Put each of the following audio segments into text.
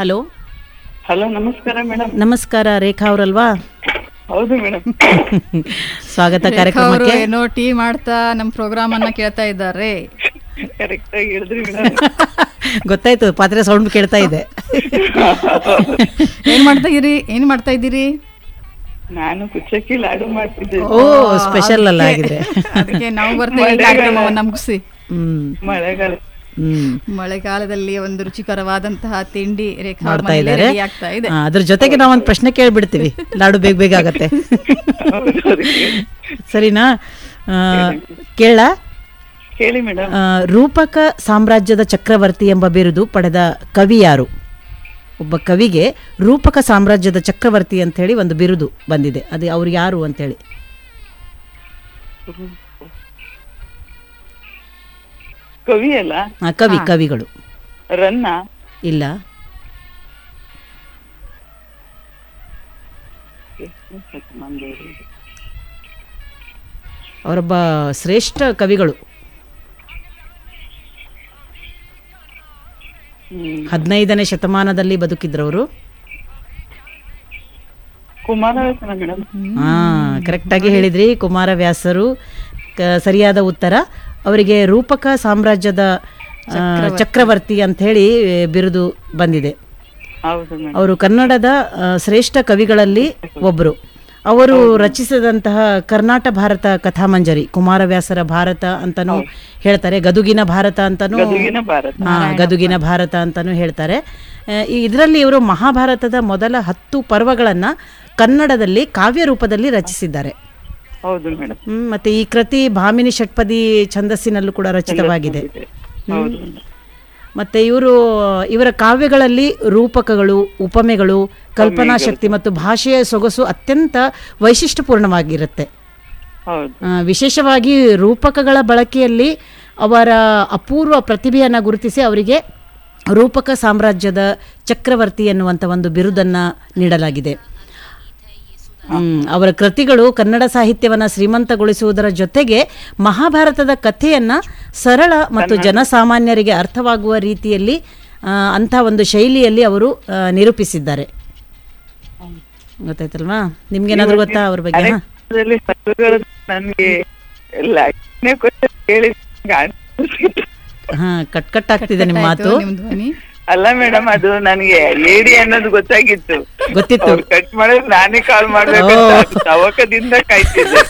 Hello hello ನಮಸ್ಕಾರ madam ನಮಸ್ಕಾರ ರೇಖಾ ಅವರಲ್ವಾ ಹೌದು ಮೇಡಮ್ ಸ್ವಾಗತ ಅವರು ಕಾರ್ಯಕ್ರಮಕ್ಕೆ ಏನೋ ಟೀ ಮಾಡ್ತಾ ನಮ್ಮ ಪ್ರೋಗ್ರಾಮ್ ಅನ್ನ ಕೇಳ್ತಾ ಇದ್ದಾರೆ ಕರೆಕ್ಟ್ ಆಗಿ ಹೇಳಿದ್ರಿ ಮೇಡಮ್ ಗೊತ್ತಾಯ್ತು ಪಾತ್ರೆ ಸೌಂಡ್ ಕೇಳ್ತಾ ಇದೆ ಏನ್ ಮಾಡ್ತಾ ಇದ್ದೀರಿ ಏನ್ ಮಾಡ್ತಾ ಇದ್ದೀರಿ ನಾನು ಕುಚ್ಚಕ್ಕಿ ಲಾಡು ಮಾಡ್ತಿದ್ದೆ ಓ ಸ್ಪೆಷಲ್ ಅಲ್ಲ ಆಗಿದ್ರೆ ಅದಕ್ಕೆ ನಾವು ಬರ್ತೇವೆ ಈ ಕಾರ್ಯಕ್ರಮವನ್ನ ಮುಗಿಸಿ ಹ್ಮ್ ಮಳೆಗಾಲ ಹ್ಮ್ ಮಳೆಗಾಲದಲ್ಲಿ ಒಂದು ರುಚಿಕರವಾದಂತಹ ತಿಂಡಿ ರೇಖಾ ಅವ್ರ ಮಾಡ್ತಾ ಮನೆಯಲ್ಲಿ ಇದ್ದಾರೆ ready ಆಗ್ತಾ ಇದೆ ಆ, ಅದ್ರ ಜೊತೆಗೆ ನಾವೊಂದು ಪ್ರಶ್ನೆ ಕೇಳ್ಬಿಡ್ತೀವಿ ಲಾಡು ಬೇಗ ಬೇಗ ಆಗತ್ತೆ ಹೌದು, ಅದಕ್ಕೆ. ಸರಿನಾ ಆ, ಕೇಳ ಹೇಳಿ ಮೇಡಮ್ ಆ, ರೂಪಕ ಸಾಮ್ರಾಜ್ಯದ ಚಕ್ರವರ್ತಿ ಎಂಬ ಬಿರುದು ಪಡೆದ ಕವಿ ಯಾರು ಒಬ್ಬ ಕವಿಗೆ ರೂಪಕ ಸಾಮ್ರಾಜ್ಯದ ಚಕ್ರವರ್ತಿ ಅಂತ ಹೇಳಿ ಒಂದು ಬಿರುದು ಬಂದಿದೆ ಅದು ಅವ್ರು ಯಾರು ಅಂತೇಳಿ ಕವಿ ಅಲ್ಲ ಆ, ಕವಿ ಕವಿಗಳು ರನ್ನ ಇಲ್ಲ ಅವರೊಬ್ಬ ಶ್ರೇಷ್ಠ ಕವಿಗಳು ಹ್ಮ್. ಹದಿನೈದನೇ ಶತಮಾನದಲ್ಲಿ ಬದುಕಿದ್ರವರು ಕುಮಾರವ್ಯಾಸನ ಮೇಡಮ್ ಹಾ ಕರೆಕ್ಟ್ ಆಗಿ ಹೇಳಿದ್ರಿ ಕುಮಾರವ್ಯಾಸರು ಕ- ಸರಿಯಾದ ಉತ್ತರ ಅವರಿಗೆ ರೂಪಕ ಸಾಮ್ರಾಜ್ಯದ ಆ, ಚಕ್ರವರ್ತಿ ಅಂತ ಹೇಳಿ ಬಿರುದು ಬಂದಿದೆ ಹೌದು ಮೇಡಮ್ ಅವರು ಕನ್ನಡದ ಆ, ಶ್ರೇಷ್ಠ ಕವಿಗಳಲ್ಲಿ ಒಬ್ಬರು ಅವರು ರಚಿಸಿದಂತಹ ಕರ್ನಾಟ ಭಾರತ ಕಥಾಮಂಜರಿ ಕುಮಾರವ್ಯಾಸರ ಭಾರತ ಅಂತಾನೂ ಹೇಳ್ತಾರೆ ಗದುಗಿನ ಭಾರತ ಅಂತಾನೂ ಗದುಗಿನ ಭಾರತ ಹಾ, ಗದುಗಿನ ಭಾರತ ಅಂತಾನೂ ಹೇಳ್ತಾರೆ ಇದರಲ್ಲಿ ಇವರು ಮಹಾಭಾರತದ ಮೊದಲ ಹತ್ತು ಪರ್ವಗಳನ್ನ ಕನ್ನಡದಲ್ಲಿ ಕಾವ್ಯ ರೂಪದಲ್ಲಿ ರಚಿಸಿದ್ದಾರೆ ಹೌದು ಮೇಡಮ್ ಹ್ಮ್, ಮತ್ತೆ ಈ ಕೃತಿ ಭಾಮಿನಿ ಷಟ್ಪದಿ ಛಂದಸ್ಸಿನಲ್ಲೂ ಕೂಡ ರಚಿತವಾಗಿದೆ ಹೌದು ಮತ್ತೆ ಇವರು ಇವರ ಕಾವ್ಯಗಳಲ್ಲಿ ರೂಪಕಗಳು ಉಪಮೆಗಳು ಕಲ್ಪನಾ ಶಕ್ತಿ ಮತ್ತು ಭಾಷೆಯ ಸೊಗಸು ಅತ್ಯಂತ ವೈಶಿಷ್ಟ್ಯಪೂರ್ಣವಾಗಿರುತ್ತೆ ಹೌದು ಆ, ವಿಶೇಷವಾಗಿ ರೂಪಕಗಳ ಬಳಕೆಯಲ್ಲಿ ಅವರ ಅಪೂರ್ವ ಪ್ರತಿಭೆಯನ್ನು ಗುರುತಿಸಿ ಅವರಿಗೆ ರೂಪಕ ಸಾಮ್ರಾಜ್ಯದ ಚಕ್ರವರ್ತಿ ಎನ್ನುವಂಥ ಒಂದು ಬಿರುದನ್ನು ನೀಡಲಾಗಿದೆ ಹ್ಮ್, ಅವರ ಕೃತಿಗಳು ಕನ್ನಡ ಸಾಹಿತ್ಯವನ್ನು ಶ್ರೀಮಂತಗೊಳಿಸುವುದರ ಜೊತೆಗೆ ಮಹಾಭಾರತದ ಕಥೆಯನ್ನು ಸರಳ ಮತ್ತು ಜನಸಾಮಾನ್ಯರಿಗೆ ಅರ್ಥವಾಗುವ ರೀತಿಯಲ್ಲಿ ಆ, ಅಂಥ ಒಂದು ಶೈಲಿಯಲ್ಲಿ ಅವರು ಆ, ನಿರೂಪಿಸಿದ್ದಾರೆ ಗೊತ್ತಾಯ್ತಲ್ವಾ ನಿಮ್ಗೇನಾದ್ರೂ ಗೊತ್ತಾ ಅವ್ರ ಬಗ್ಗೆ ಹಾ? ಅದ್ರಲ್ಲಿ ಹಸುಗಳು ನನ್ಗೆ ಲೈನೇ question ಕೇಳಿ ಕಾಣಿಸ್ತಿತ್ತು. ಹಾ ಕಟ್ ಕಟ್ ಆಗ್ತಿದೆ ನಿಮ್ಮ ಮಾತು ಆಯ್ತು ನಿಮ್ ಧ್ವನಿ ಅಲ್ಲ ಮೇಡಮ್ ಅದು ನನಗೆ ಲೇಡಿ ಅನ್ನೋದು ಗೊತ್ತಾಗಿತ್ತು ಗೊತ್ತಿತ್ತು ಕಟ್ ಮಾಡಿದ್ರೆ ನಾನೇ ಕಾಲ್ ಮಾಡ್ಬೇಕು ತವಕದಿಂದ ಕಾಯ್ತಿದ್ದೆ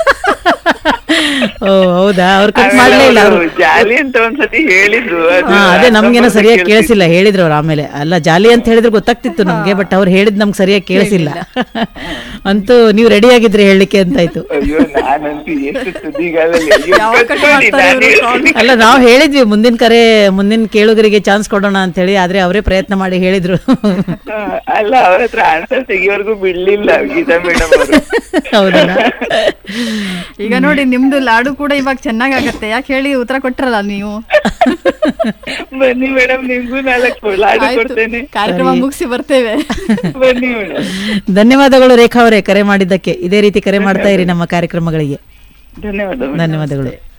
ಓ ಹೌದಾ ಅವ್ರು ಕಟ್ ಆಮೇಲೆ ಮಾಡ್ಲೇ ಇಲ್ಲ ಅವ್ರು ಅವರು ಜಾಲಿ ಅಂತ ಒಂದ್ಸತಿ ಹೇಳಿದ್ರು ಅದು ಹಾ ಅದೇ ನಮ್ಗೇನೋ ಅರ್ಧಂಬರ್ಧ ಸರಿಯಾಗಿ ಕೇಳ್ತಿತ್ತು. ಕೇಳಿಸಿಲ್ಲ ಹೇಳಿದ್ರು ಅವ್ರು ಆಮೇಲೆ ಅಲ್ಲ ಜಾಲಿ ಅಂತ ಹೇಳಿದ್ರೆ ಗೊತ್ತಾಗ್ತಿತ್ತು ನಮ್ಗೆ ಬಟ್ ಅವ್ರು ಹೇಳಿದ್ ನಮ್ಗೆ ಸರಿಯಾಗಿ ಕೇಳಿಸಿಲ್ಲ ಅಂತೂ ನೀವು ರೆಡಿ ಆಗಿದ್ರಿ ಹೇಳಲಿಕ್ಕೆ ಅಂತಾಯ್ತು ಅಯ್ಯೋ ನಾನಂತೂ ಎಷ್ಟು ತುದಿಗಾಲಲ್ಲಿ ಅಯ್ಯೋ, ಯಾವಾಗ ಕಟ್ cut ಮಾಡಿ, ಮಾಡ್ತಾರೆ ನಾನೇ ಇವ್ರು call? ಅಲ್ಲ ನಾವು ಹೇಳಿದ್ವಿ ಮುಂದಿನ ಕರೆ ಮುಂದಿನ ಕೇಳುಗರಿಗೆ ಚಾನ್ಸ್ ಕೊಡೋಣ ಅಂತ ಹೇಳಿ ಆದ್ರೆ ಅವರೇ ಪ್ರಯತ್ನ ಮಾಡಿ ಹೇಳಿದ್ರು ಹಾ, ಅಲ್ಲ ಅವ್ರ ಹತ್ರ ಆನ್ಸರ್ ತೆಗಿಯೋರ್ಗು ಬಿಡ್ಲಿಲ್ಲ ಗೀತಾ ಮೇಡಮ್ ಅವರು ಹೌದಲ್ಲ ಈಗ ನೋಡಿ ನಿಮ್ದು ಲಾಡು ಕೂಡ ಇವಾಗ ಚೆನ್ನಾಗಾಗತ್ತೆ ಯಾಕೆ ಹೇಳಿ ಉತ್ತರ ಕೊಟ್ರಲ್ಲ ನೀವು ಬನ್ನಿ ಮೇಡಮ್ ನಿಮ್ಗೂ ನಾಲ್ಕು ಲಾಡು ಆಯ್ತು ಕೊಡ್ತೇನೆ ಕಾರ್ಯಕ್ರಮ ಮುಗಿಸಿ ಬರ್ತೇವೆ ಬನ್ನಿ ಮೇಡಮ್ ಧನ್ಯವಾದಗಳು ರೇಖಾ ಅವರೇ ಕರೆ ಮಾಡಿದ್ದಕ್ಕೆ ಇದೇ ರೀತಿ ಕರೆ ಮಾಡ್ತಾ ಇರಿ ನಮ್ಮ ಕಾರ್ಯಕ್ರಮಗಳಿಗೆ ಧನ್ಯವಾದ ಧನ್ಯವಾದಗಳು